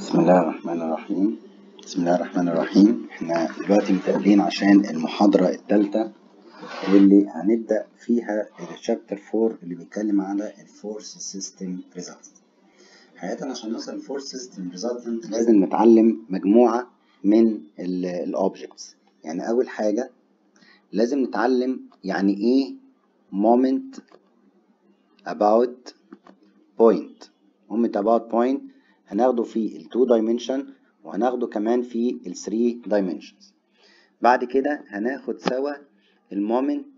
بسم الله الرحمن الرحيم بسم الله الرحمن الرحيم احنا دلوقتي متقابلين عشان المحاضرة الثالثة واللي هنبدأ فيها الشابتر 4 اللي بيتكلم على الفورس سيستم ريزلت حقيقة عشان نوصل الفورس سيستم ريزلت لازم نتعلم مجموعة من الاوبجكتس يعني أول حاجة لازم نتعلم يعني ايه moment about point moment about point هناخده في ال 2 dimension وهناخده كمان في ال 3 dimensions بعد كده هناخد سوا المومنت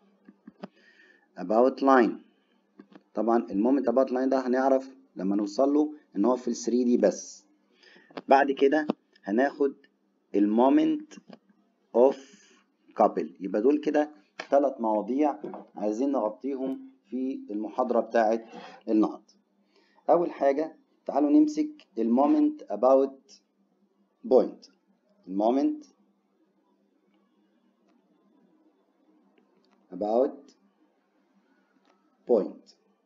about line طبعا المومنت about line ده هنعرف لما نوصل له ان هو في ال 3 دي بس بعد كده هناخد المومنت of couple يبقى دول كده ثلاث مواضيع عايزين نغطيهم في المحاضرة بتاعت النهاردة أول حاجة تعالوا نمسك المومنت about point المومنت about point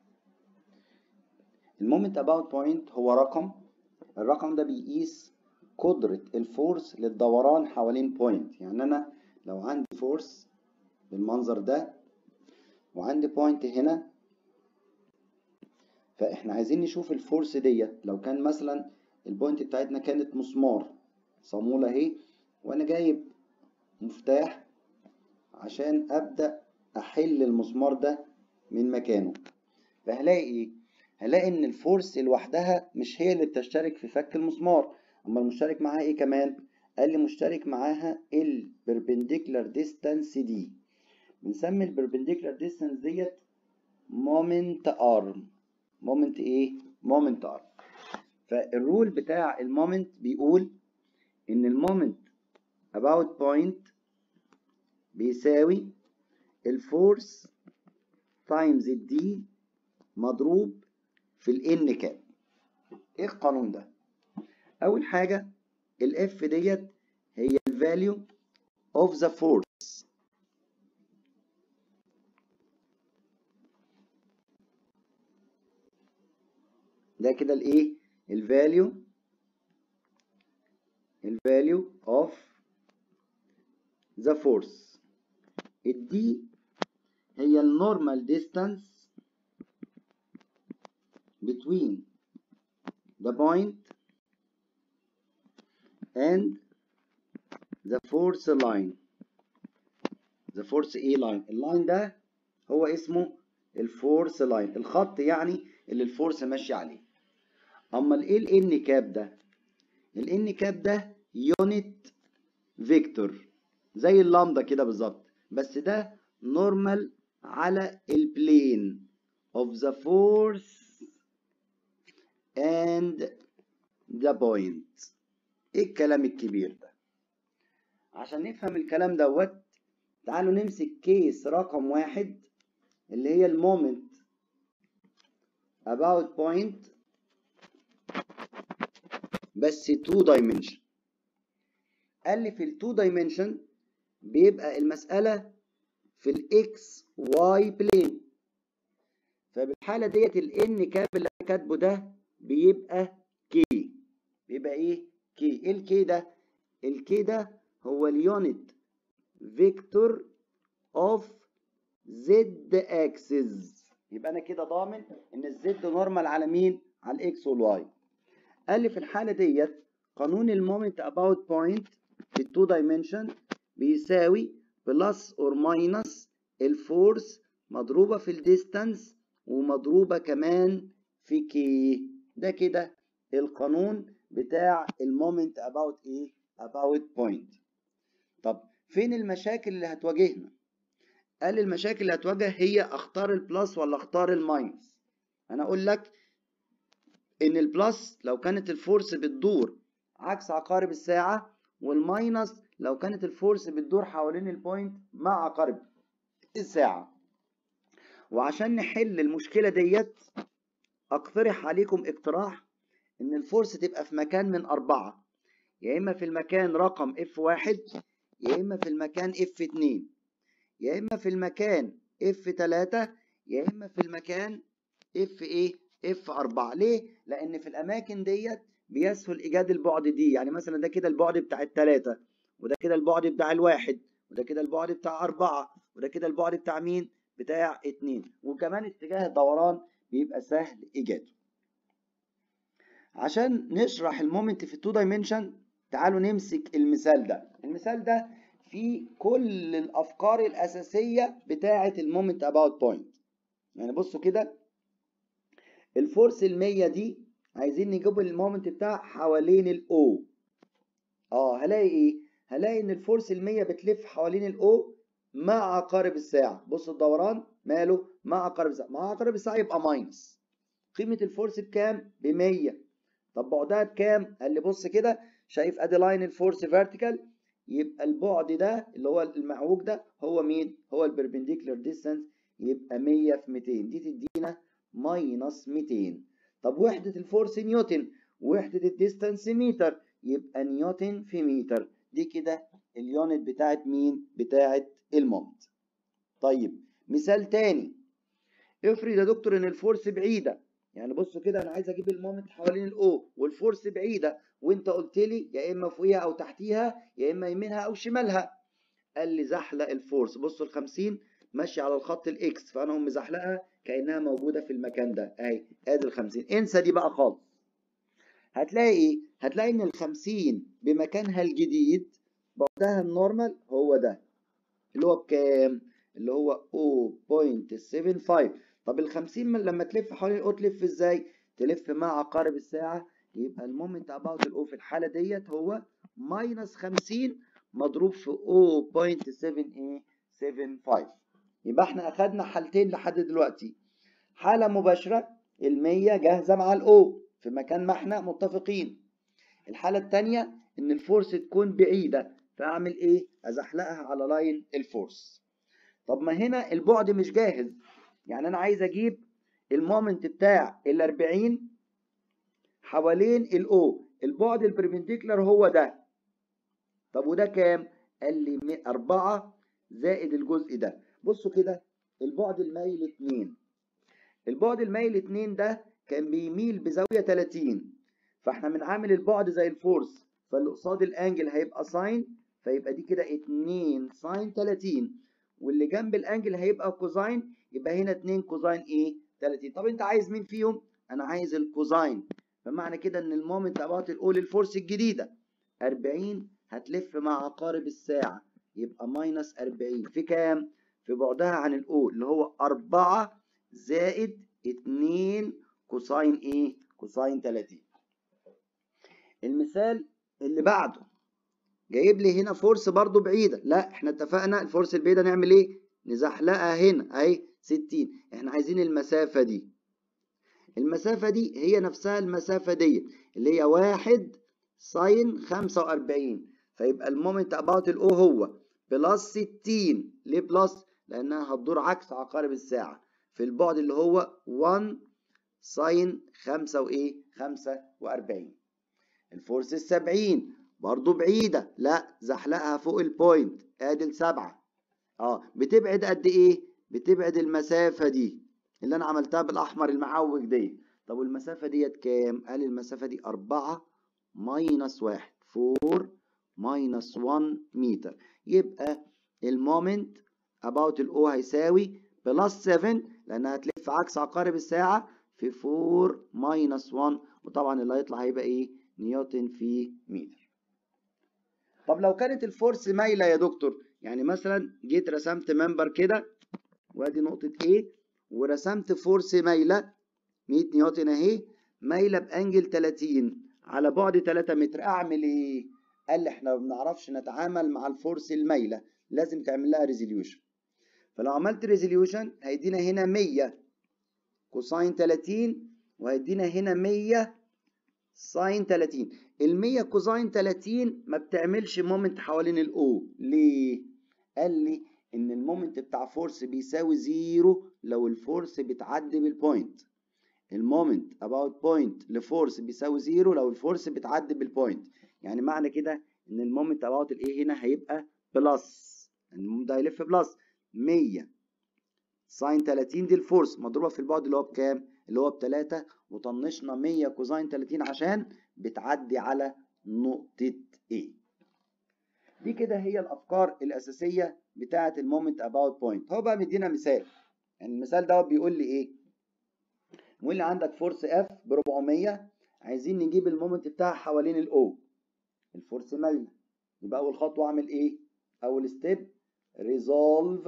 المومنت about point هو رقم الرقم ده بيقيس قدرة الفورس للدوران حوالين بوينت يعني أنا لو عندي فورس بالمنظر ده وعندي بوينت هنا فاحنا عايزين نشوف الفورس ديت لو كان مثلا البوينت بتاعتنا كانت مسمار صامولة اهي وانا جايب مفتاح عشان ابدأ احل المسمار ده من مكانه فهلاقي ايه هلاقي ان الفورس لوحدها مش هي اللي بتشترك في فك المسمار اما المشترك معاها ايه كمان قال لي مشترك معاها البربنديكولار ديستانس دي بنسمي البربنديكولار ديستانس ديت مومنت ارم مومنت ايه مومنت ارم فالرول بتاع المومنت بيقول ان المومنت about point بيساوي الفورس تايمز الدي مضروب في الان كاب ايه القانون ده اول حاجه الاف ديت هي الفاليو اوف ذا فورس ده كده الايه الفاليو الفاليو اوف ذا فورس الدي هي النورمال ديستانس between the point and the force line the force A line اللاين ده هو اسمه الفورس لاين الخط يعني اللي الفورس ماشي عليه اما الايه الان كاب ده الان كاب ده يونت فيكتور زي اللامدا كده بالظبط بس ده نورمال على البلين of the force and the point ايه الكلام الكبير ده عشان نفهم الكلام دوت تعالوا نمسك كيس رقم واحد اللي هي المومنت about point بس 2 dimension قال لي في ال 2 dimension بيبقى المسألة في الاكس واي بلين فبالحالة ديت ال n كاب اللي انا كاتبه ده بيبقى كي بيبقى ايه كي ايه الكي ده الكي ده هو اليونت فيكتور اوف زد اكسس يبقى انا كده ضامن ان الزد نورمال على مين على الاكس والواي قال لي في الحاله ديت قانون المومنت اباوت بوينت في التو دايمنشن بيساوي بلس اور ماينس الفورس مضروبه في الديستانس ومضروبه كمان في كي ده كده القانون بتاع المومنت اباوت ايه اباوت بوينت طب فين المشاكل اللي هتواجهنا قال المشاكل اللي هتواجه هي اختار البلس ولا اختار الماينس انا اقول لك ان البلس لو كانت الفورس بتدور عكس عقارب الساعة والماينس لو كانت الفورس بتدور حوالين البوينت مع عقارب الساعة وعشان نحل المشكلة ديت اقترح عليكم اقتراح ان الفورس تبقى في مكان من اربعة يا اما في المكان رقم اف واحد يا اما في المكان اف اتنين يا اما في المكان اف تلاتة يا اما في المكان اف ايه اف 4 ليه لان في الاماكن ديت بيسهل ايجاد البعد دي يعني مثلا ده كده البعد بتاع التلاتة وده كده البعد بتاع الواحد وده كده البعد بتاع أربعة وده كده البعد بتاع مين بتاع اتنين وكمان اتجاه الدوران بيبقى سهل ايجاده عشان نشرح المومنت في التو دايمنشن تعالوا نمسك المثال ده المثال ده فيه كل الافكار الاساسيه بتاعه المومنت اباوت بوينت يعني بصوا كده الفورس ال100 دي عايزين نجيب المومنت بتاع حوالين الاو اه هلاقي ايه هلاقي ان الفورس ال100 بتلف حوالين الاو مع عقارب الساعه بص الدوران ماله مع عقارب الساعه مع عقارب الساعه يبقى ماينس قيمه الفورس بكام ب 100 طب بعدها بكام قال لي بص كده شايف ادي لاين الفورس فيرتيكال يبقى البعد ده اللي هو المعوج ده هو مين هو البربنديكولار ديستانس يبقى 100 في 200 دي تدينا ماينس 200 طب وحدة الفورس نيوتن وحدة الديستانس متر يبقى نيوتن في متر دي كده اليونت بتاعت مين بتاعت المومنت طيب مثال تاني افرض يا دكتور ان الفورس بعيدة يعني بصوا كده انا عايز اجيب المومنت حوالين الاو والفورس بعيدة وانت قلت لي يا اما فوقيها او تحتيها يا اما يمينها او شمالها قال لي زحلق الفورس بصوا ال 50 ماشيه على الخط الاكس فانا هم مزحلقها كانها موجوده في المكان ده اهي ادي ال 50 انسى دي بقى خالص هتلاقي ايه هتلاقي ان ال 50 بمكانها الجديد بعدها النورمال هو ده اللي هو بكام اللي هو 0.75 طب ال 50 لما تلف حوالين الاو تلف ازاي تلف مع عقارب الساعه يبقى المومنت اباوت الاو في الحاله ديت هو ماينس 50 مضروب في 0.775 يبقى احنا اخدنا حالتين لحد دلوقتي حالة مباشرة المية جاهزة مع الاو في مكان ما احنا متفقين الحالة التانية ان الفورس تكون بعيدة فاعمل ايه ازحلقها على لاين الفورس طب ما هنا البعد مش جاهز يعني انا عايز اجيب المومنت بتاع ال 40 حوالين الاو البعد البربنديكولار هو ده طب وده كام قال لي 4 زائد الجزء ده بصوا كده البعد المايل 2 البعد المايل 2 ده كان بيميل بزاويه 30 فاحنا بنعامل البعد زي الفورس فاللي قصاد الانجل هيبقى ساين فيبقى دي كده 2 ساين 30 واللي جنب الانجل هيبقى كوزاين يبقى هنا 2 كوزاين ايه 30 طب انت عايز مين فيهم انا عايز الكوزاين فمعنى كده ان المومنت اباوت الاول الفورس الجديده 40 هتلف مع عقارب الساعه يبقى ماينس 40 في كام في بعدها عن الاو اللي هو 4 زائد 2 كوساين ايه كوساين 30 المثال اللي بعده جايب لي هنا فورس برضو بعيدة لا احنا اتفقنا الفورس البعيدة نعمل ايه نزحلقها هنا اهي 60 احنا عايزين المسافة دي المسافة دي هي نفسها المسافة دي اللي هي واحد ساين 45 فيبقى المومنت اباوت الاو هو بلس 60 ليه بلس لانها هتدور عكس عقارب الساعة في البعد اللي هو 1 ساين 5 وايه 45 الفورس السبعين برضو بعيدة لا زحلقها فوق البوينت ادي السبعة اه بتبعد قد ايه بتبعد المسافة دي اللي انا عملتها بالاحمر المعوج دي طب والمسافة ديت كام قال المسافة دي أربعة ماينس واحد فور ماينس 1 متر يبقى المومنت about الاو هيساوي بلس 7 لانها هتلف عكس عقارب الساعة في 4 ماينس 1 وطبعا اللي هيطلع هيبقى ايه نيوتن في متر طب لو كانت الفورس مايلة يا دكتور يعني مثلا جيت رسمت ممبر كده وادي نقطة A ورسمت فورس مايلة 100 نيوتن اهي مايلة بانجل 30 على بعد 3 متر اعمل ايه؟ قال لي احنا ما بنعرفش نتعامل مع الفورس المايلة لازم تعمل لها ريزوليوشن فلو عملت ريزوليوشن هيدينا هنا 100 كوساين 30 وهيدينا هنا 100 ساين 30 ال 100 كوزاين 30 ما بتعملش مومنت حوالين الاو ليه؟ قال لي ان المومنت بتاع فورس بيساوي زيرو لو الفورس بتعدي بالبوينت المومنت اباوت بوينت لفورس بيساوي زيرو لو الفورس بتعدي بالبوينت يعني معنى كده ان المومنت اباوت الايه هنا هيبقى بلس المومنت ده هيلف بلس 100 ساين 30 دي الفورس مضروبه في البعد اللي هو بكام؟ اللي هو ب 3 وطنشنا 100 كوزاين 30 عشان بتعدي على نقطة A دي كده هي الأفكار الأساسية بتاعة المومنت أباوت بوينت هو بقى مدينا مثال يعني المثال دوت بيقول لي إيه بيقول لي عندك فورس F ب 400 عايزين نجيب المومنت بتاعها حوالين الأو الفورس مايلة يبقى أول خطوة أعمل إيه؟ أول ستيب resolve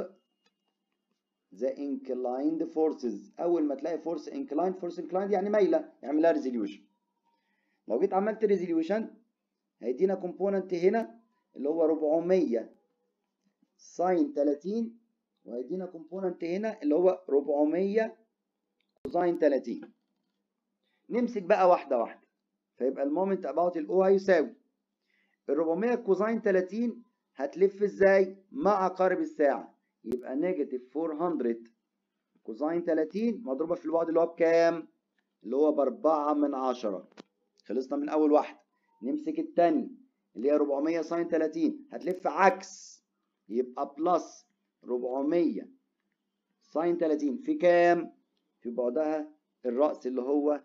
the inclined forces أول ما تلاقي فورس inclined فورس inclined يعني مايلة اعملها resolution لو جيت عملت resolution هيدينا كومبوننت هنا اللي هو 400 ساين 30 وهيدينا كومبوننت هنا اللي هو 400 كوزاين 30 نمسك بقى واحدة واحدة فيبقى المومنت اباوت الاو هيساوي ال 400 كوزاين 30 هتلف ازاي؟ مع عقارب الساعة يبقى نيجاتيف 400 كوزاين 30 مضروبة في البعد اللي هو بكام؟ اللي هو بأربعة من عشرة خلصنا من أول واحدة نمسك التانية اللي هي 400 ساين 30 هتلف عكس يبقى بلس 400 ساين 30 في كام؟ في بعدها الرأس اللي هو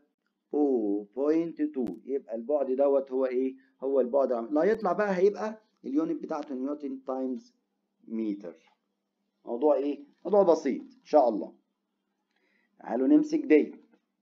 0.2 يبقى البعد دوت هو ايه؟ هو البعد العام لا يطلع بقى هيبقى اليونت بتاعته نيوتن تايمز متر موضوع ايه؟ موضوع بسيط ان شاء الله تعالوا نمسك دي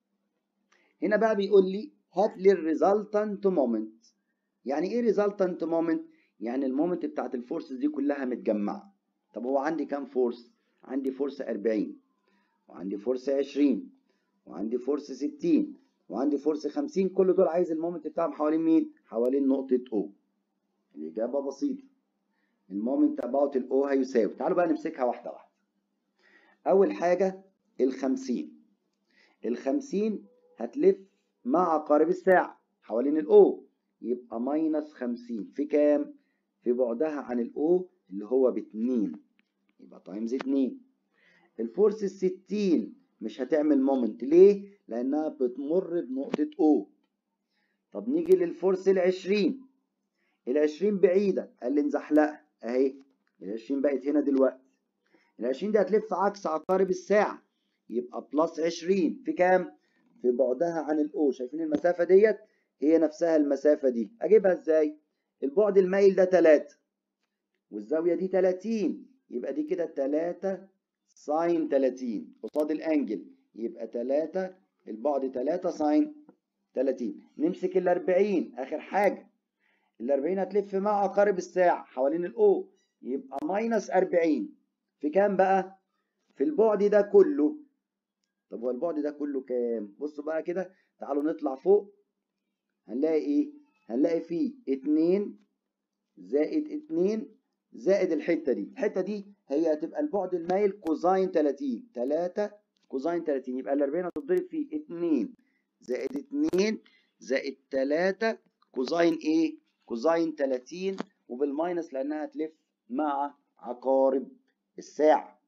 هنا بقى بيقول لي هات لي الريزلتنت مومنت يعني ايه ريزلتنت مومنت؟ يعني المومنت بتاعت الفورسز دي كلها متجمعه طب هو عندي كام فورس؟ عندي فورس 40 وعندي فورس 20 وعندي فورس 60 وعندي فورس 50 كل دول عايز المومنت بتاعهم حوالين مين؟ حوالين نقطة O. الإجابة بسيطة. المومنت أباوت الأو هيساوي، تعالوا بقى نمسكها واحدة واحدة. أول حاجة ال 50. ال 50 هتلف مع عقارب الساعة حوالين الأو يبقى ماينس 50 في كام؟ في بعدها عن الأو اللي هو باتنين يبقى تايمز 2 الفورس ال 60 مش هتعمل مومنت ليه؟ لأنها بتمر بنقطة O طب نيجي للفورس ال 20 ال 20 بعيدة قال لي نزحلقها أهي ال 20 بقت هنا دلوقتي ال 20 دي هتلف عكس عقارب الساعة يبقى بلس 20 في كام؟ في بعدها عن الأو شايفين المسافة ديت هي نفسها المسافة دي أجيبها إزاي؟ البعد المايل ده 3 والزاوية دي 30 يبقى دي كده 3 ساين 30 قصاد الانجل يبقى 3 البعد 3 ساين 30 نمسك ال 40 اخر حاجه ال 40 هتلف مع عقارب الساعه حوالين الاو يبقى ماينس 40 في كام بقى؟ في البعد ده كله طب هو البعد ده كله كام؟ بصوا بقى كده تعالوا نطلع فوق هنلاقي ايه؟ هنلاقي فيه 2 زائد 2 زائد الحته دي الحته دي هي هتبقى البعد المايل كوزاين 30 3 كوزاين 30 يبقى ال 40 هتضرب في 2 زائد 2 زائد 3 كوزاين ايه كوزاين 30 وبالماينس لانها هتلف مع عقارب الساعه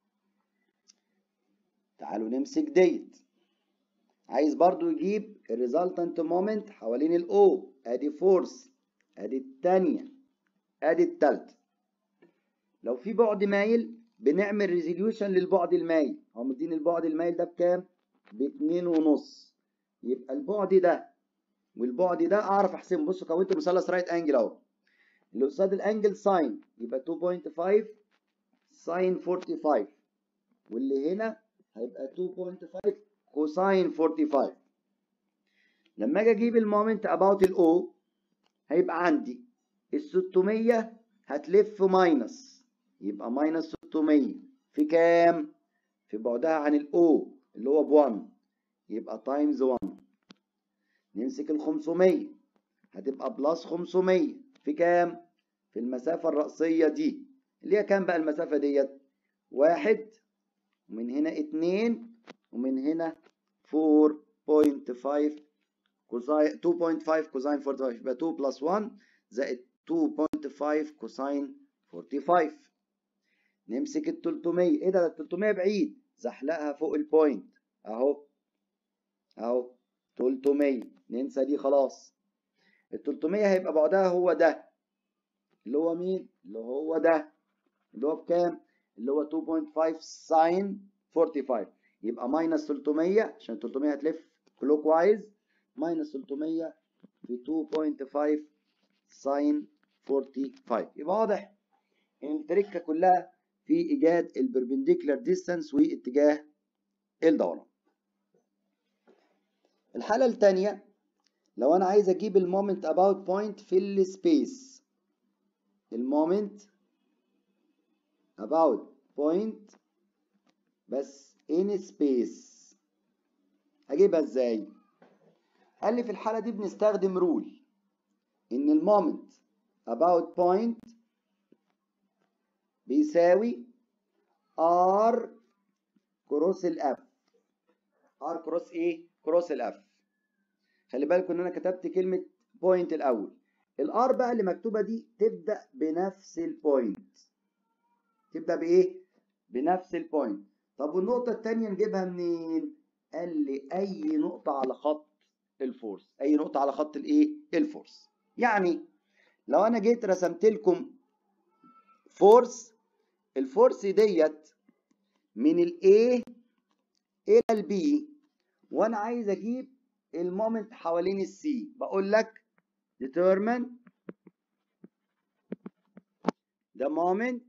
تعالوا نمسك ديت عايز برضو يجيب الريزلتنت مومنت حوالين الاو ادي فورس ادي الثانيه ادي الثالثه لو في بعد مايل بنعمل ريزوليوشن للبعد المايل هو مديني البعد المايل ده بكام؟ باتنين ونص يبقى البعد ده والبعد ده اعرف احسبه بصوا كونت مثلث رايت انجل اهو اللي قصاد الانجل ساين يبقى 2.5 ساين 45 واللي هنا هيبقى 2.5 كوساين 45 لما اجي اجيب المومنت اباوت الاو هيبقى عندي ال 600 هتلف ماينس يبقى ماينس 600 في كام؟ في بعدها عن الاو اللي هو ب 1 يبقى تايمز 1 نمسك ال 500 هتبقى بلس 500 في كام؟ في المسافة الرأسية دي اللي هي كام بقى المسافة ديت؟ واحد ومن هنا اتنين ومن هنا 4.5 كوزاين 2.5 كوزاين 45 يبقى 2 بلس 1 زائد 2.5 كوساين 45 نمسك ال 300 ايه ده ال 300 بعيد زحلقها فوق البوينت اهو اهو 300 ننسى دي خلاص ال 300 هيبقى بعدها هو ده اللي هو مين اللي هو ده اللي هو بكام اللي هو 2.5 ساين 45 يبقى ماينس 300 عشان 300 هتلف كلوك وايز ماينس 300 في في 2.5 ساين 45 يبقى واضح ان التركه كلها في ايجاد البربنديكولار ديستانس واتجاه الدوران الحاله الثانيه لو انا عايز اجيب المومنت اباوت بوينت في السبيس المومنت about point بس in space هجيبها ازاي قال لي في الحالة دي بنستخدم رول ان المومنت about point بيساوي r كروس الاف r كروس ايه كروس الاف خلي بالكم ان انا كتبت كلمة point الاول الار بقى اللي مكتوبة دي تبدأ بنفس البوينت تبدأ بإيه؟ بنفس البوينت طب والنقطة التانية نجيبها منين؟ قال لي أي نقطة على خط الفورس أي نقطة على خط الإيه؟ الفورس يعني لو أنا جيت رسمت لكم فورس الفورس ديت من ال A إلى ال B وأنا عايز أجيب المومنت حوالين السي بقول لك determine the moment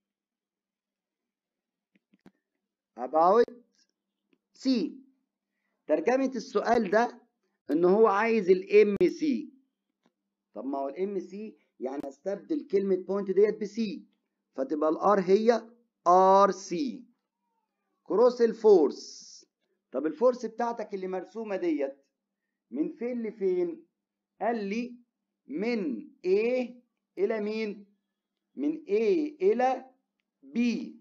about C ترجمة السؤال ده ان هو عايز الام سي طب ما هو الام سي يعني استبدل كلمة بوينت ديت بسي فتبقى الار هي ار سي كروس الفورس طب الفورس بتاعتك اللي مرسومة ديت من فين لفين قال لي من A إلى مين من A إلى B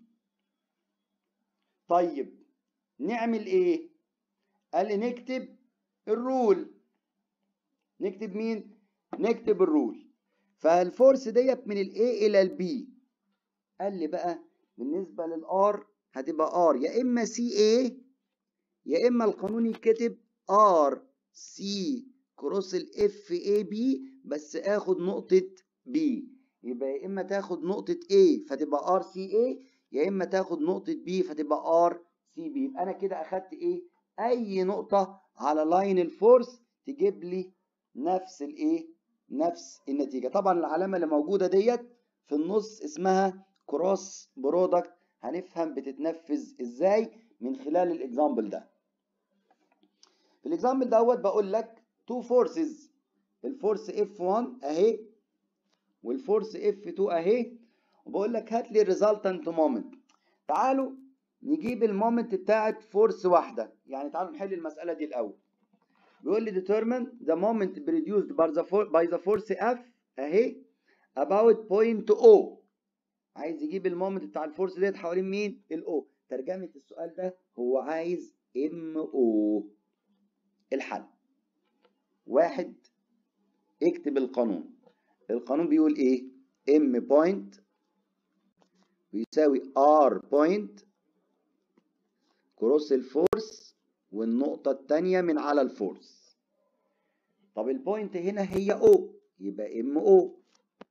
طيب نعمل ايه قال لي نكتب الرول نكتب مين نكتب الرول فالفورس ديت من الاي الى البي قال لي بقى بالنسبه للار هتبقى ار يا اما سي اي يا اما القانون يتكتب ار سي كروس الاف اي بي بس اخد نقطه بي يبقى يا اما تاخد نقطه A فتبقى ار سي اي يا اما تاخد نقطه B فتبقى ار سي بي يبقى انا كده اخدت ايه اي نقطه على لاين الفورس تجيب لي نفس الايه نفس النتيجه طبعا العلامه اللي موجوده ديت في النص اسمها كروس برودكت هنفهم بتتنفذ ازاي من خلال الاكزامبل ده في الاكزامبل دوت بقول لك تو فورسز الفورس F1 اهي والفورس F2 اهي وبقول لك هات لي الريزلتنت مومنت تعالوا نجيب المومنت بتاعت فورس واحده يعني تعالوا نحل المساله دي الاول بيقول لي determine the moment produced by the, for by the force F اهي about point O عايز يجيب المومنت بتاع الفورس ديت حوالين مين الاو ترجمه السؤال ده هو عايز ام او الحل واحد اكتب القانون القانون بيقول ايه ام بوينت بيساوي ار بوينت كروس الفورس والنقطة التانية من على الفورس طب البوينت هنا هي او يبقى ام او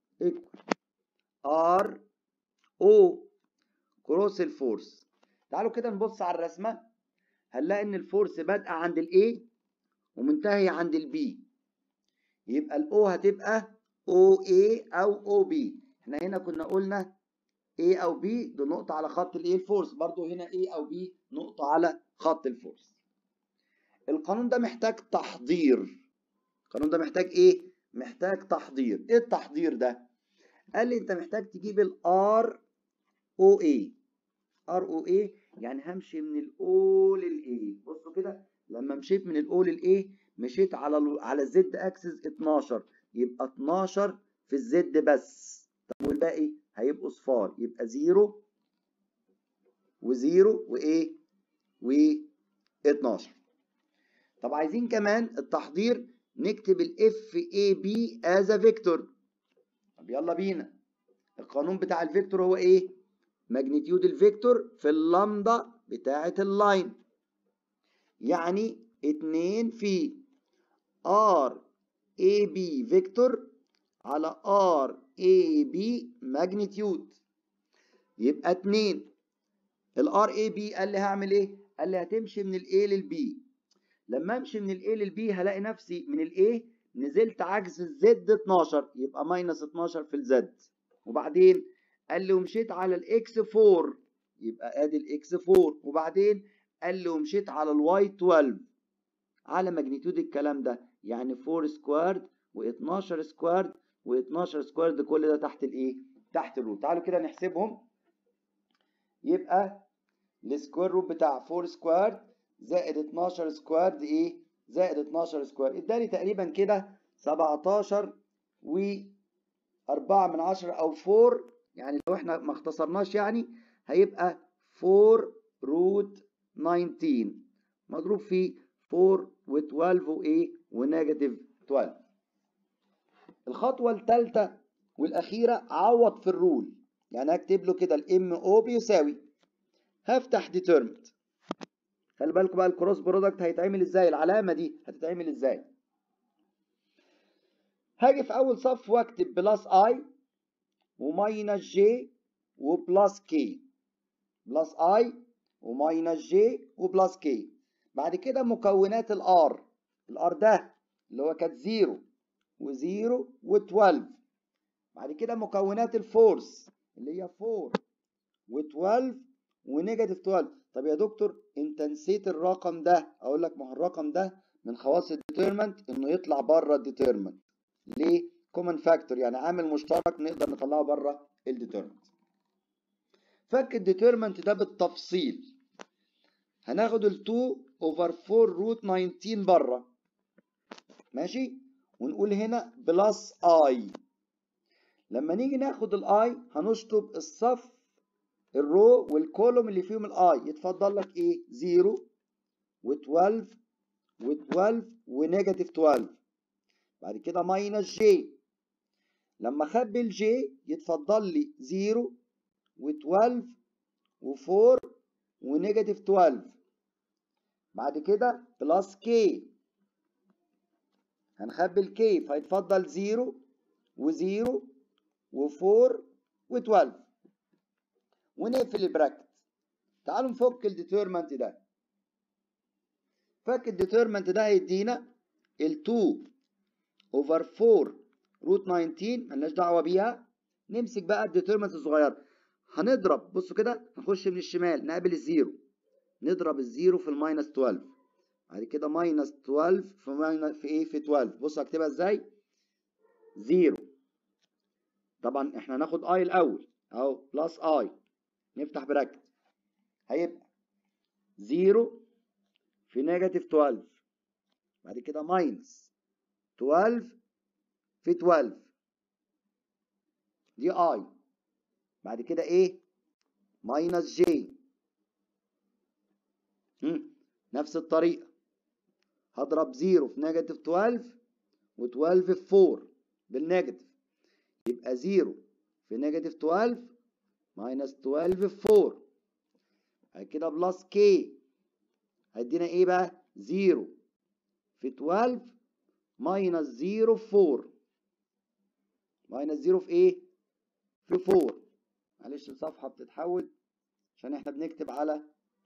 ار او كروس الفورس تعالوا كده نبص على الرسمة هنلاقي ان الفورس بادئة عند الاي ومنتهية عند البي يبقى الاو هتبقى او اي او او بي احنا هنا كنا قلنا A أو B دي نقطة على خط الإيه الفورس برضو هنا A أو B نقطة على خط الفورس القانون ده محتاج تحضير القانون ده محتاج إيه؟ محتاج تحضير إيه التحضير ده؟ قال لي أنت محتاج تجيب ال R O A R O A يعني همشي من ال O لل A بصوا كده لما مشيت من ال O لل A مشيت على ال على الزد أكسس 12 يبقى 12 في الزد بس طب والباقي هيبقوا صفار يبقى زيرو وزيرو وايه و 12 طب عايزين كمان التحضير نكتب الاف اي بي از فيكتور طب يلا بينا القانون بتاع الفيكتور هو ايه ماجنتيود الفيكتور في اللامدا بتاعه اللاين يعني 2 في ار اي بي فيكتور على ار اي بي ماجنتيود يبقى 2 الار اي بي قال لي هعمل ايه قال لي هتمشي من الاي للبي لما امشي من الاي للبي هلاقي نفسي من الاي نزلت عكس الزد 12 يبقى ماينس 12 في الزد وبعدين قال لي ومشيت على الاكس 4 يبقى ادي الاكس 4 وبعدين قال لي ومشيت على الواي 12 على ماجنتيود الكلام ده يعني 4 سكوارد و12 سكوارد و12 سكوارد كل ده تحت الايه تحت الروت تعالوا كده نحسبهم يبقى السكوير روت بتاع 4 سكوارد زائد 12 سكوارد ايه زائد 12 سكوير اداني تقريبا كده 17 و 4 من 10 او 4 يعني لو احنا ما اختصرناش يعني هيبقى 4 روت 19 مضروب في 4 و12 وايه ونيجاتيف 12 الخطوه الثالثه والاخيره عوض في الرول يعني هكتب له كده الام او بيساوي هفتح ديترمنت خلي بالكم بقى الكروس برودكت هيتعمل ازاي العلامه دي هتتعمل ازاي هاجي في اول صف واكتب بلس اي وماينس جي وبلس كي بلس اي وماينس جي وبلس كي بعد كده مكونات الار الار ده اللي هو كانت 0 و0 و12 بعد كده مكونات الفورس اللي هي 4 و12 ونيجاتيف 12 طب يا دكتور انت نسيت الرقم ده اقول لك ما هو الرقم ده من خواص الديترمنت انه يطلع بره الديترمنت ليه كومن فاكتور يعني عامل مشترك نقدر نطلعه بره الديترمنت فك الديترمنت ده بالتفصيل هناخد ال 2 اوفر 4 روت 19 بره ماشي ونقول هنا بلس اي لما نيجي ناخد الاي هنشطب الصف الرو والكولوم اللي فيهم الاي يتفضل لك ايه 0 و12 و12 ونيجاتيف 12 بعد كده ماينس جي لما اخبي الجي يتفضل لي 0 و12 و4 ونيجاتيف 12 بعد كده بلس كي هنخبي الكي فيتفضل 0 و0 و4 و12 ونقفل البراكت تعالوا نفك الديترمنت ده فك الديترمنت ده هيدينا ال 2 اوفر 4 روت 19 ملناش دعوه بيها نمسك بقى الديترمنت الصغير هنضرب بصوا كده هنخش من الشمال نقابل الزيرو نضرب الزيرو في الماينس 12 بعد كده ماينس 12 في ماينس في ايه في 12 بصوا هكتبها ازاي زيرو طبعا احنا هناخد اي الاول اهو بلس اي نفتح براكت هيبقى زيرو في نيجاتيف 12 بعد كده ماينس 12 في 12 دي اي بعد كده ايه ماينس جي نفس الطريقة هضرب زيرو في نيجاتيف 12 و12 في 4 بالنيجاتيف يبقى زيرو في نيجاتيف 12 ماينس 12 في 4 بعد كده بلس كي هيدينا ايه بقى 0 في 12 ماينس 0 في 4 ماينس 0 في ايه في 4 معلش الصفحة بتتحول عشان احنا بنكتب على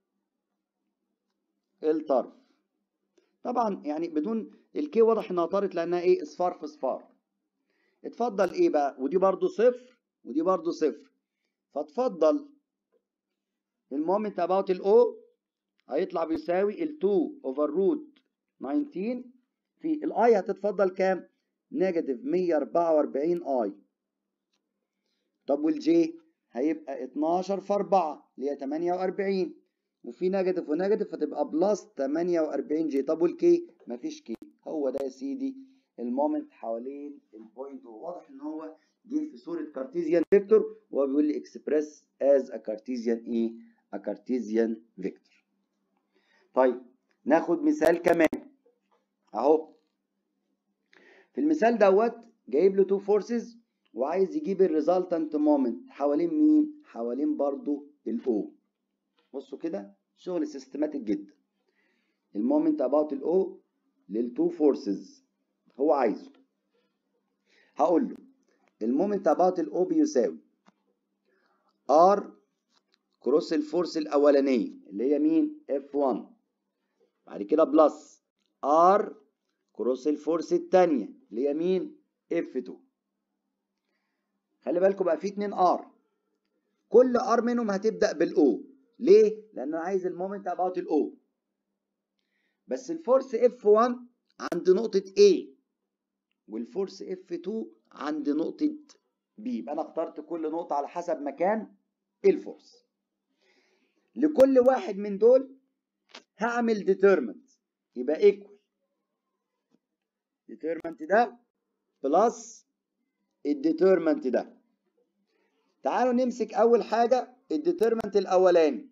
الطرف طبعا يعني بدون الكي واضح انها طارت لانها ايه اصفار في اصفار اتفضل ايه بقى ودي برضو صفر ودي برضو صفر فاتفضل المومنت اباوت الاو هيطلع بيساوي ال 2 اوفر روت 19 في الاي هتتفضل كام نيجاتيف 144 اي طب والجي هيبقى 12 في 4 اللي هي 48 وفي نيجاتيف ونيجاتيف فتبقى بلس 48 جي طب والكي مفيش كي هو ده يا سيدي المومنت حوالين البوينت وواضح ان هو جه في صوره كارتيزيان فيكتور وهو بيقول لي اكسبريس از ا كارتيزيان ايه ا كارتيزيان فيكتور طيب ناخد مثال كمان اهو في المثال دوت جايب له تو فورسز وعايز يجيب الريزلتنت مومنت حوالين مين حوالين برضو الاو بصوا كده شغل سيستماتيك جدا المومنت اباوت الاو للتو فورسز هو عايزه هقول له المومنت اباوت الاو بيساوي ار كروس الفورس الاولانيه اللي هي مين اف 1 بعد كده بلس ار كروس الفورس التانية اللي هي مين F2 خلي بالكم بقى في اتنين ار كل ار منهم هتبدا بالاو ليه لان انا عايز المومنت اباوت الاو بس الفورس F1 عند نقطة A والفورس F2 عند نقطة B يبقى أنا اخترت كل نقطة على حسب مكان الفورس لكل واحد من دول هعمل determinant يبقى equal determinant ده بلس الديترمنت ده تعالوا نمسك أول حاجة الديترمنت الأولاني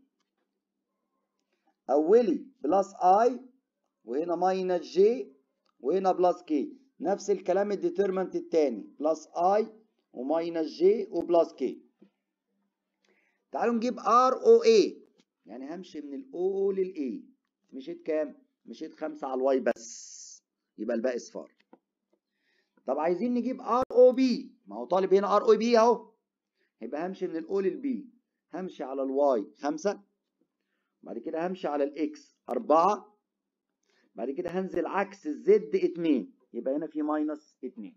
أولي بلس I وهنا ماينس جي وهنا بلس كي نفس الكلام الديترمنت التاني بلس اي وماينس جي وبلس كي تعالوا نجيب ار او اي يعني همشي من الاو للاي مشيت كام مشيت خمسة على الواي بس يبقى الباقي صفار طب عايزين نجيب ار او بي ما هو طالب هنا ار او بي اهو يبقى همشي من الاو للبي همشي على الواي خمسة بعد كده همشي على الاكس أربعة بعد كده هنزل عكس الزد 2 يبقى هنا في ماينس 2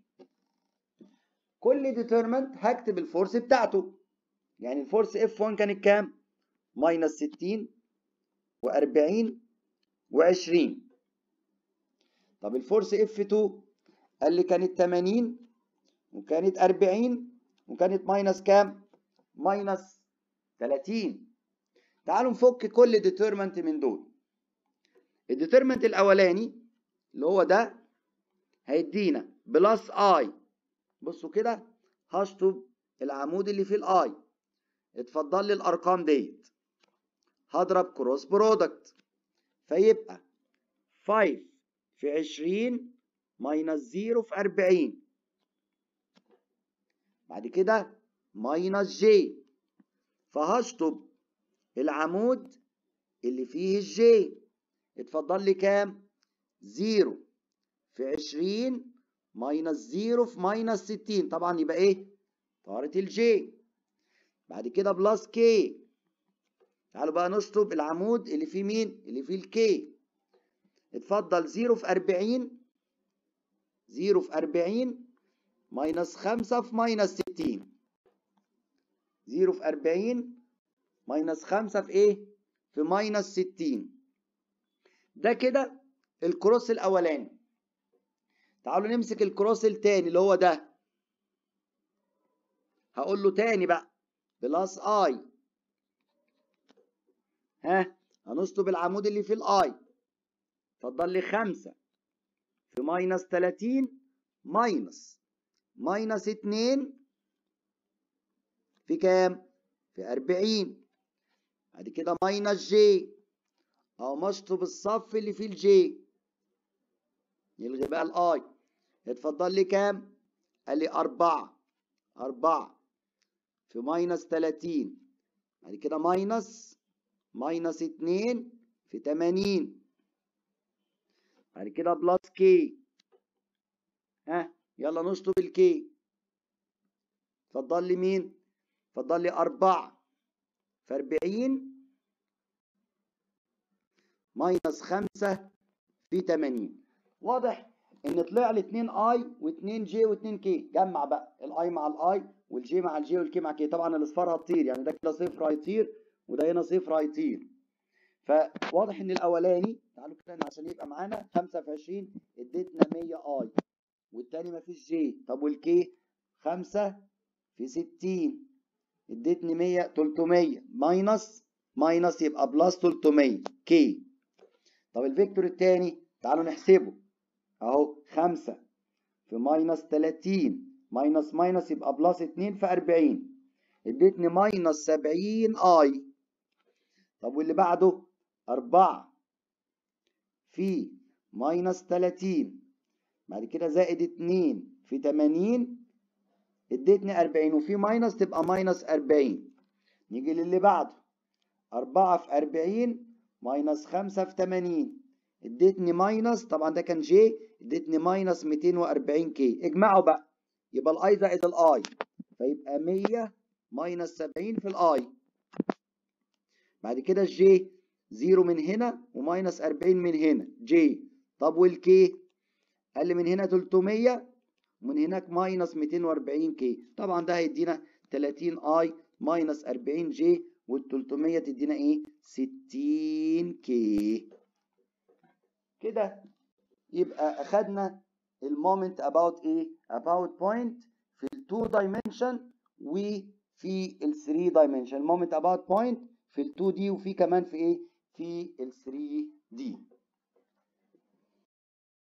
كل ديترمنت هكتب الفورس بتاعته يعني الفورس اف 1 كانت كام ماينس 60 و40 و20 طب الفورس اف 2 قال لي كانت 80 وكانت 40 وكانت ماينس كام ماينس 30 تعالوا نفك كل ديترمنت من دول الديترمنت الاولاني اللي هو ده هيدينا بلس اي بصوا كده هشطب العمود اللي فيه الاي اتفضل لي الارقام ديت هضرب كروس برودكت فيبقى 5 في 20 ماينس 0 في 40 بعد كده ماينس جي فهشطب العمود اللي فيه الجي اتفضل لي كام؟ زيرو في عشرين ماينس زيرو في ماينس ستين طبعا يبقى ايه؟ طارت الجي بعد كده بلس كي تعالوا بقى نشطب العمود اللي فيه مين؟ اللي فيه الكي اتفضل زيرو في أربعين زيرو في أربعين ماينس خمسة في ماينس ستين زيرو في أربعين ماينس خمسة في ايه؟ في ماينس ستين ده كده الكروس الاولاني تعالوا نمسك الكروس التاني اللي هو ده هقول له تاني بقى بلس اي ها هنشطب العمود اللي فيه الاي اتفضل لي خمسة في ماينس تلاتين ماينس ماينس اتنين في كام؟ في أربعين بعد كده ماينس جي أو مشطب الصف اللي فيه الجي نلغي بقى الآي اتفضل لي كام؟ قال لي أربعة أربعة في ماينس تلاتين بعد كده ماينس ماينس اتنين في تمانين بعد كده بلس كي ها يلا نشطب الكي اتفضل لي مين؟ اتفضل لي أربعة في أربعين ماينس خمسة في تمانين واضح إن طلع لي اتنين أي واتنين جي واتنين كي جمع بقى الأي مع الأي والجي مع الجي والكي مع كي طبعا الأصفار هتطير يعني ده كده صفر هيطير وده هنا صفر هيطير فواضح إن الأولاني تعالوا كده عشان يبقى معانا خمسة في عشرين اديتنا مية أي والتاني مفيش جي طب والكي خمسة في ستين اديتني مية تلتمية ماينس ماينس يبقى بلس تلتمية كي طب الفيكتور التاني تعالوا نحسبه اهو خمسة في ماينس تلاتين ماينس ماينس يبقى بلس اتنين في أربعين اديتني ماينس سبعين اي طب واللي بعده أربعة في ماينس تلاتين بعد كده زائد اتنين في تمانين اديتني أربعين وفي ماينس تبقى ماينس أربعين نيجي للي بعده أربعة في أربعين ماينس خمسة في تمانين اديتني ماينس طبعا ده كان جي اديتني ماينس ميتين وأربعين كي اجمعوا بقى يبقى الأي زائد الأي فيبقى مية ماينس سبعين في الأي بعد كده الجي زيرو من هنا وماينس أربعين من هنا جي طب والكي قال لي من هنا 300 ومن هناك ماينس 240 كي طبعا ده هيدينا 30 اي ماينس 40 جي وال 300 تدينا ايه 60 كي كده يبقى اخدنا المومنت about ايه about point في ال 2 dimension وفي ال 3 dimension المومنت about point في ال 2 دي وفي كمان في ايه في ال 3 دي